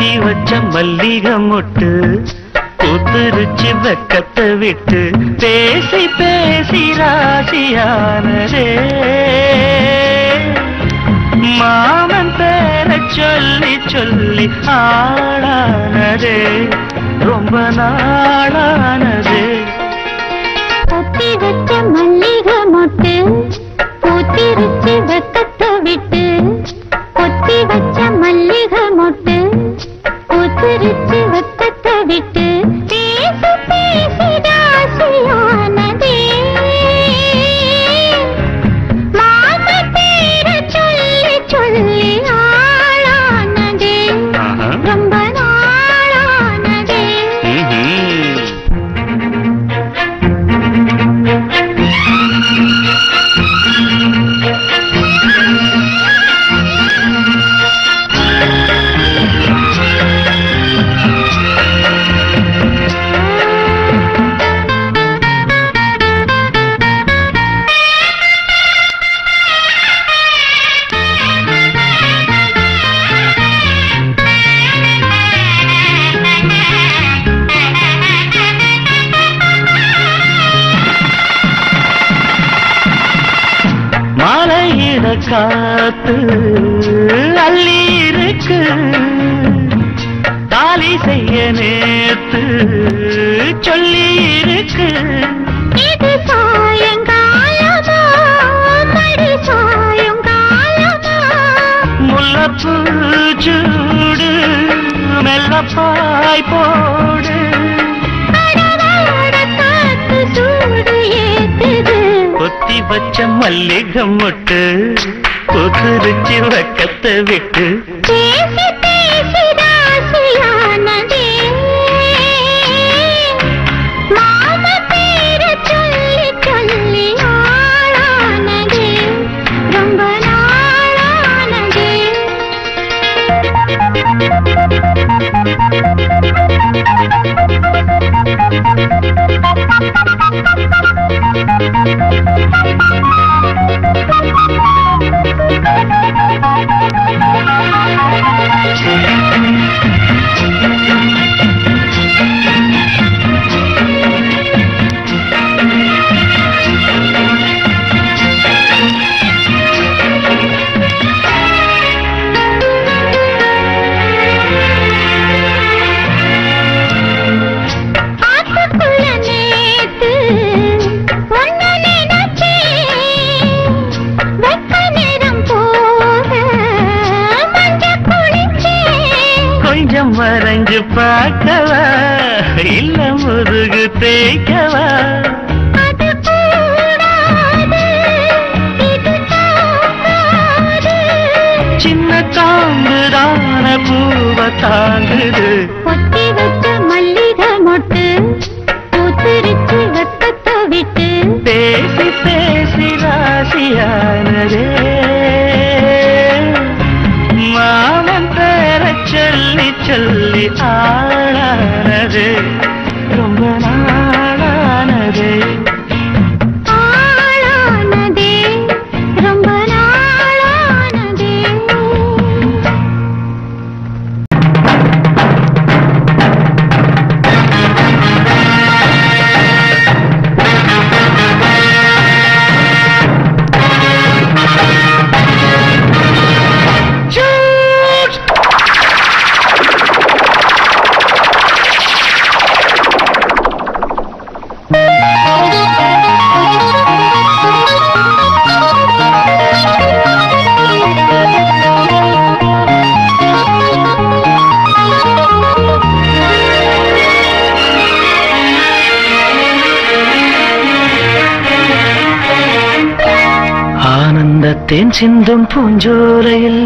பொத்தி வச்ச மல்லிகை மொட்டு பூத்துருச்சு வெக்கத்தை விட்டு பேசி பேசி ராசியானதே மாமன் பேர சொல்லி சொல்லி ஆளானதே ரொம்ப நாளானதே பொத்தி வச்ச மல்லிகை மொட்டு பூத்திருச்சு வெக்கத்தை விட்டு பொத்தி வச்ச மல்லிகை மொட்டு பூத்திருச்சு வெக்கத்தை விட்டு பேசி பேசி ராசியானதே மாம பேர சொல்லி சொல்லி ஆளானதே ஆஹா. ரொம்ப நாளானதே ம்ஹும். மலையில காத்து அள்ளி இருக்கு தாலி செய்ய நேத்து சொல்லி இருக்கு இது சாயங்காலமா மறு சாயங்காலமா முல்லப்பூ சூடு மெல்லப்பாய் போடு கடலோட காத்து சூடு ஏத்துது கொத்தி வச்ச மல்லிகை மொட்டு கொதிருச்சு வக்கத்தை விட்டு பேசி பேசி ராசியானதே மாம பேர சொல்லி சொல்லி ஆளானதே ரொம்ப நாளானதே ஆத்துக்குள்ள நேத்து ஒன்னு நினைச்சேன் வெக்க நேரம் போக மஞ்ச குளிச்சேன் கொஞ்சம் வரைஞ்சு பார்க்கவா இல்ல முருகு தேய்க்கவா அது கூடாது இது தாங்காது சின்ன தாங்குதான பூவ தாங்குது பொத்தி வச்ச மல்லிகை மொட்டு பூத்திருச்சு வெக்கத்தை விட்டு பேசி பேசி ராசியானதே மாமன் பேர சொல்லி சொல்லி ஆளானது ரொம்ப நாளானது ஆளானதே ரொம்ப நாளானதே ஆனந்தத்தேன் சிந்தும் பூஞ்சோலையில்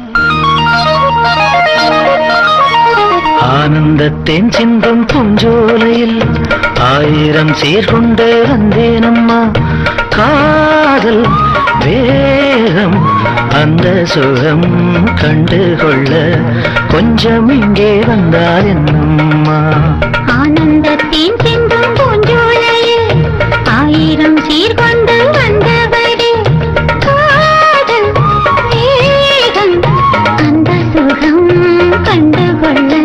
ஆனந்தத்தேன் சிந்தும் பூஞ்சோலையில் ஆயிரம் சீர்கொண்டு வந்தேனம்மா காதல் வேகம் அந்த சுகம் கண்டுகொள்ள கொஞ்சம் இங்கே வந்தால் என்னம்மா ஆனந்தத்தின் சிந்தும் பூஞ்சோலையில் ஆயிரம் சீர்கொண்டு வந்தவரே காதல் வேகம் அந்த சுகம் கண்டுகொள்ள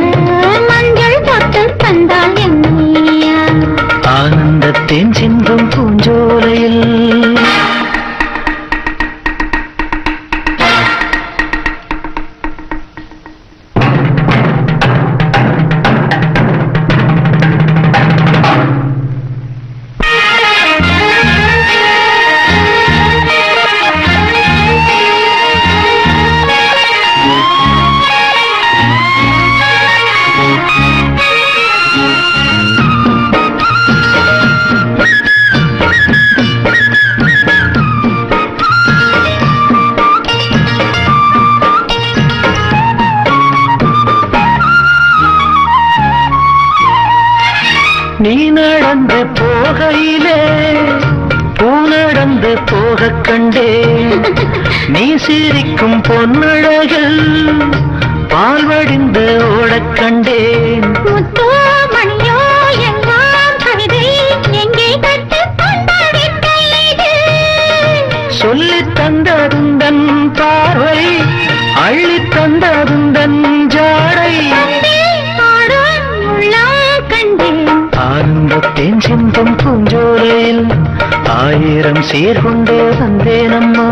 நீ நடந்து போகையிலே பூ நடந்து போக கண்டேன் நீ சிரிக்கும் பொன்னழகில் பால் வடிந்து ஓடக் கண்டேன் முத்தோ மணியோ எல்லாம் கவிதை எங்கே கற்றுக்கொண்ட வித்தை இது சொல்லித் தந்ததுந்தன் பார்வை அள்ளித் தந்ததுந்தன் ஜாடை தம்பி ஆடும் உள்ளம் கண்டேன் ஆனந்தத்தேன் சிந்தும் பூஞ்சோலையில் ஆயிரம் சீர்கொண்டு வந்தேனம்மா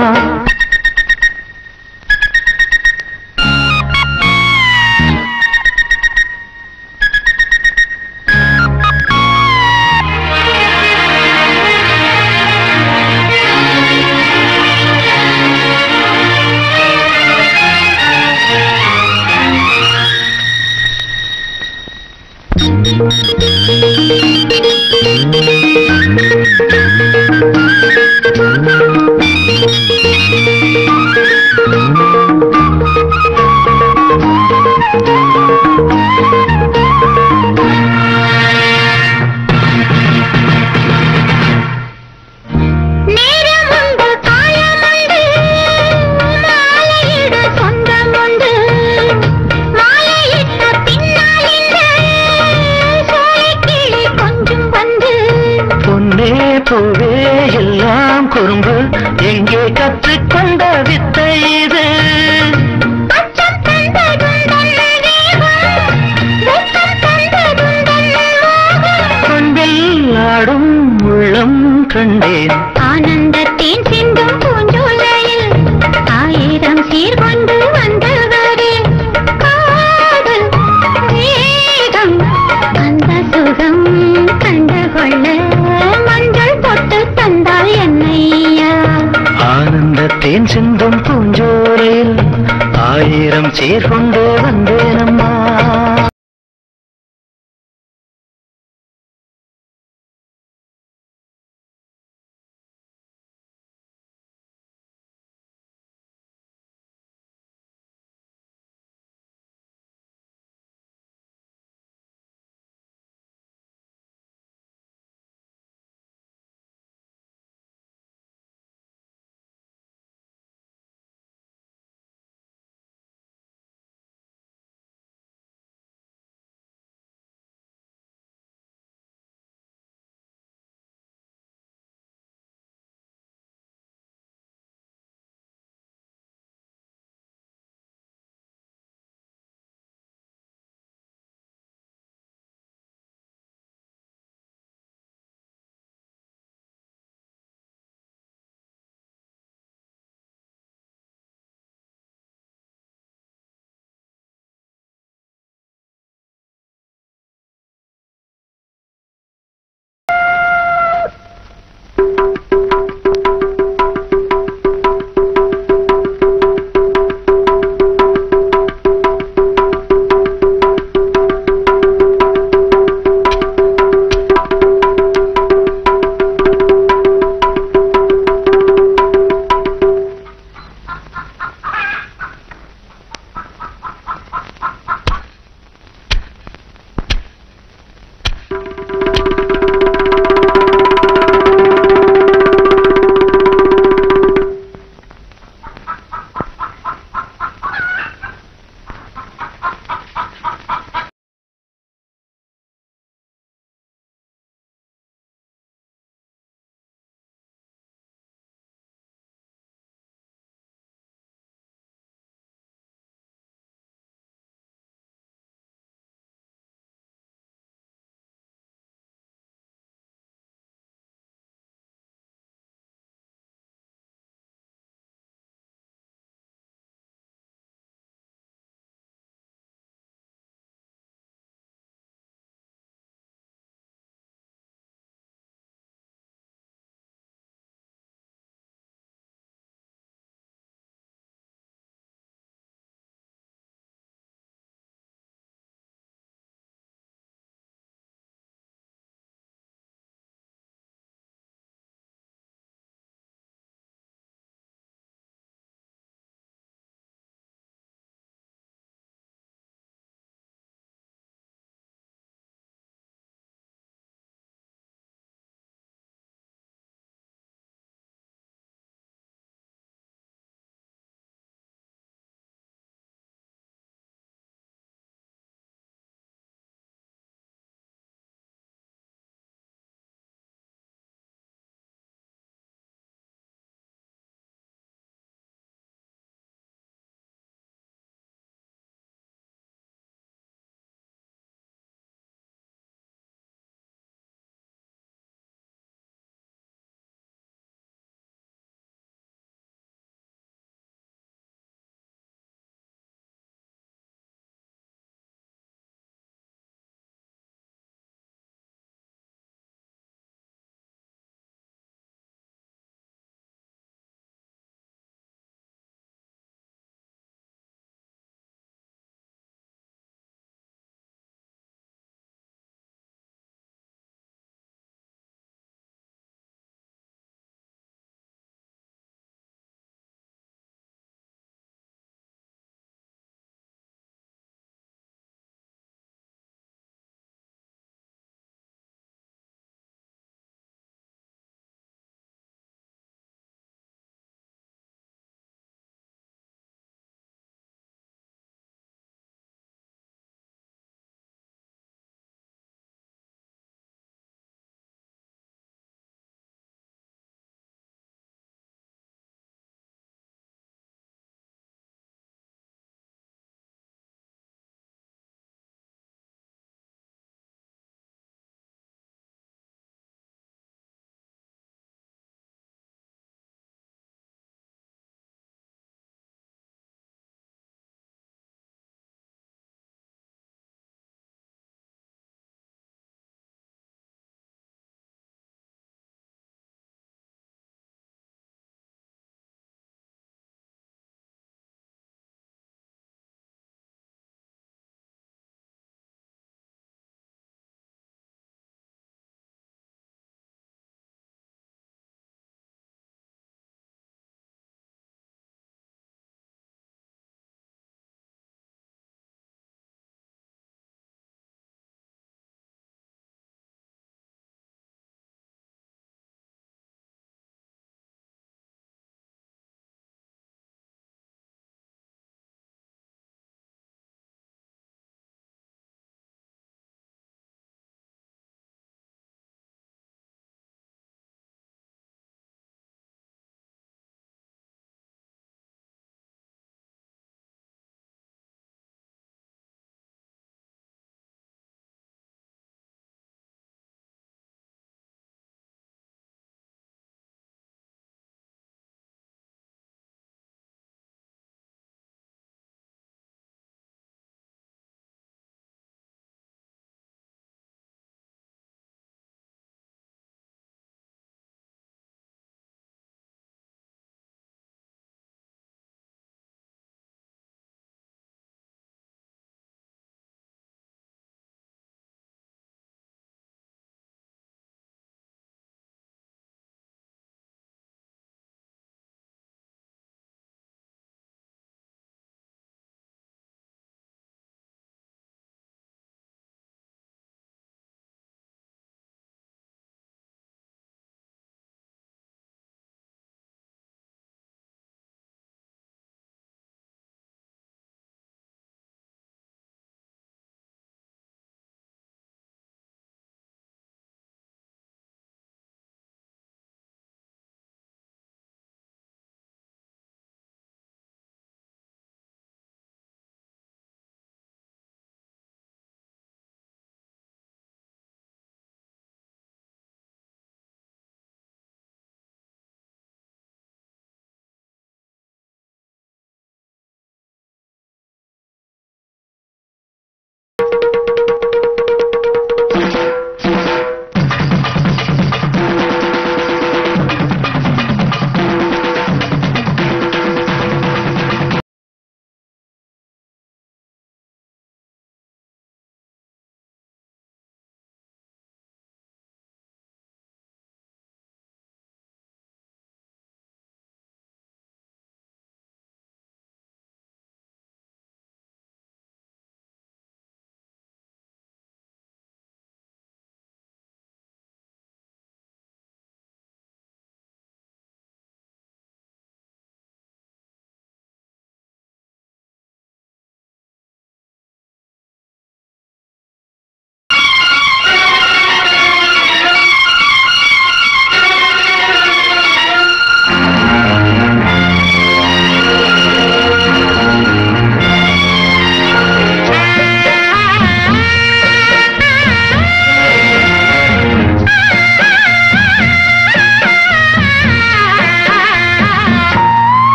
நேரமுண்டு காலமுண்டு மாலையிட சொந்தமுண்டு மாலையிட்ட பின்னால் இந்த சோலைக்கிளி கொஞ்சம் வந்து பொன்னே பூவே எல்லாம் குறும்பு எங்கே கற்றுக்கொண்ட வித்தை இது அச்சம் தந்ததுந்தன் வேகம் வெட்கம் தந்ததுந்தன் மோகம் கொன்பில் ஆடும் உள்ளம் கண்டேன் ஆனந்தத்தின் சிந்தும் பூஞ்சோலையில் ஆயிரம் சீர் கொண்டு வந்தவரே காதல் வேகம் அந்த சுகம் கண்டு கொள்ள மஞ்சள் பொட்டு தந்தாள் என்னையா ஆனந்தத்தேன் சிந்தும் பூஞ்சோலையில் ஆயிரம் சீர்கொண்டு வந்தேனம்மா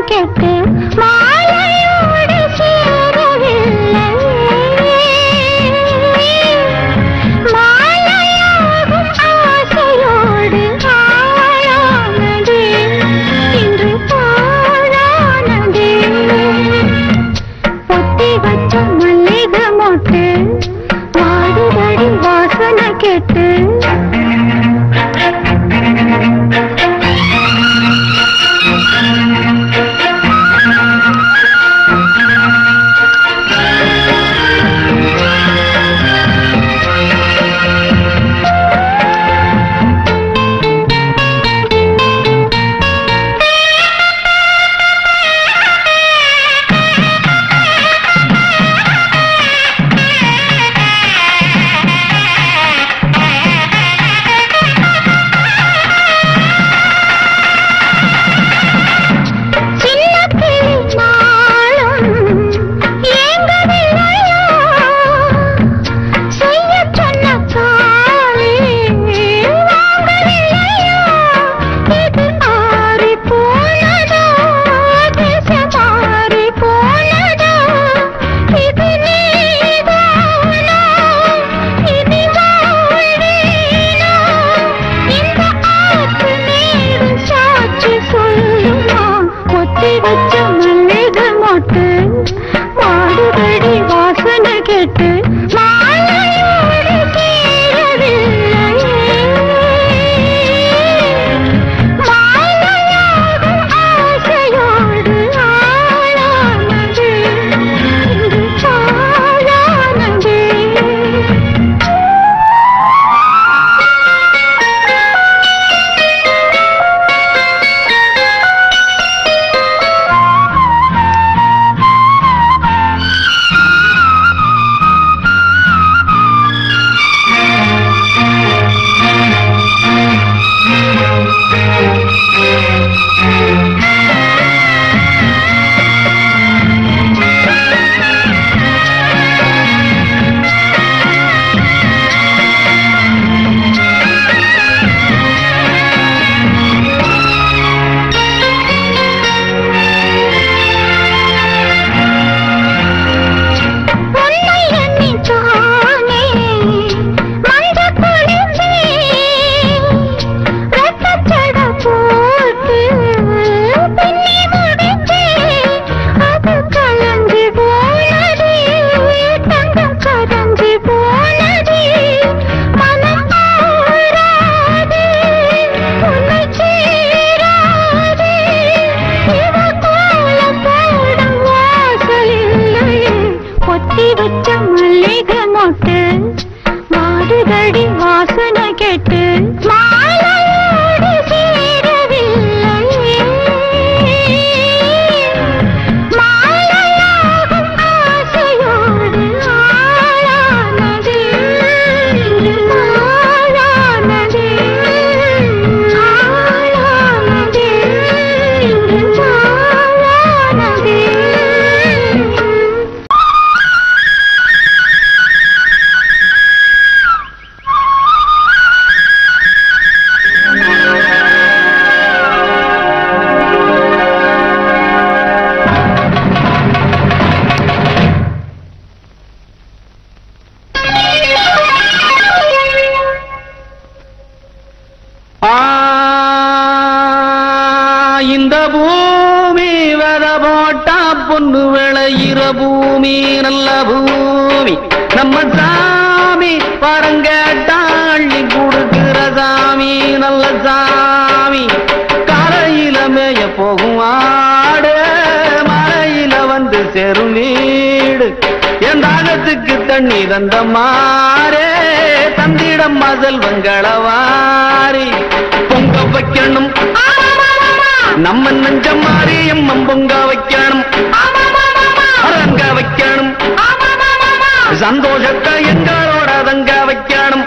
கெட்டு மாலையோடு சேரவில்லை மாலையாகும் ஆசையோடு ஆளானதே இன்று பாழானதே பொத்தி வச்ச மல்லிகை மொட்டு வாடுதடி வாசனை கேட்டு சின்ன கிளி நாளும் ஏங்கவில்லையோ செய்யச் சொன்ன காலே வாங்கவில்லையோ இது மாறிப் போனதோ திசை மாறிப் போனதோ இது நீதானோ இனி வாழ்வேனோ இந்த ஆத்து நீடு சாட்சி சொல்லுமா கொத்தி வச்ச மல்லிகை மொட்டு மாடுபடி வாசனை கேட்டு மாலையோடு சேரவில்லை மாலையாகும் ஆசையோடு ஆளானது இன்று பாழானது உன்னை எண்ணித்தானே மஞ்சள் குளிர்ந்தேன். ரத்தச் சடை போட்டு பின்னி முடித்தேன். அது கலங்கி போனதே, தங்கம் கரைஞ்சி போனதே. மனம் ஆறாதே, உன்னை சேராதே. இவ கோலம் போடும் வாசல் இல்லையே பொத்தி வச்ச மல்லிகை மொட்டு மாடுதடி வாசனை கேட்டு மாலையோடு சேரவில்லை மாலையாகும் ஆசையோடு ஆளானது ஆளானது ஆளானது ஆளானது ஆ, இந்த பூமி வித போட்டா பொண்ணு விளையிற பூமி நல்ல பூமி நம்ம சாமி பரங்கேட்டா அள்ளி கொடுக்கிற சாமி நல்ல சாமி கரையில மேய போகும் ஆடு மலையில வந்து சேரும் வீடு என் தாகத்துக்கு தண்ணி தந்த மாறே தந்திடம் மசல் வங்களவாரி பொங்க வைக்கணும் நம்ம நெஞ்ச மாறி எம்மம் பொங்க வைக்கணும் அரங்க வைக்கணும் சந்தோஷத்தை எங்களோட தங்க வைக்கணும்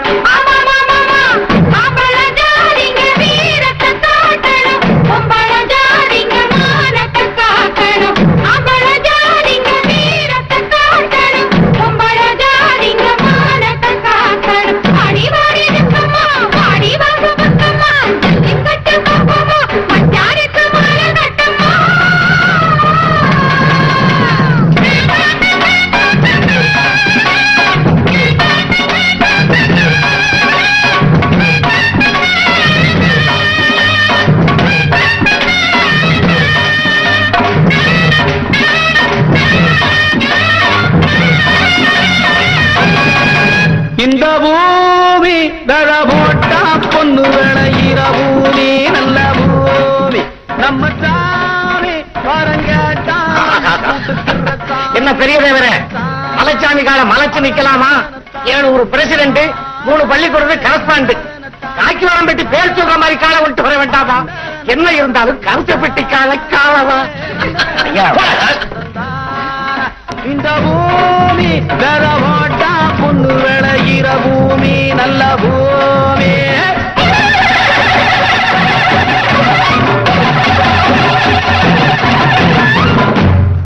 அடி வாடி என்ன பெரிய தேவரே மலைச்சாமி கால மலைச்சு நிக்கலாமா ஏழு பிரசிடண்ட் மூணு பள்ளிக்கூடத்து கரஸ்பாண்ட் காக்கி வரம் பெட்டி பேர் சொல்ற மாதிரி காலை விட்டு வர வேண்டாமா என்ன இருந்தாலும் கருத்த பெட்டி கால காலவா ஐயா இந்த பூமி வெத போட்டா பொண்ணு விளையிற பூமி நல்ல பூமி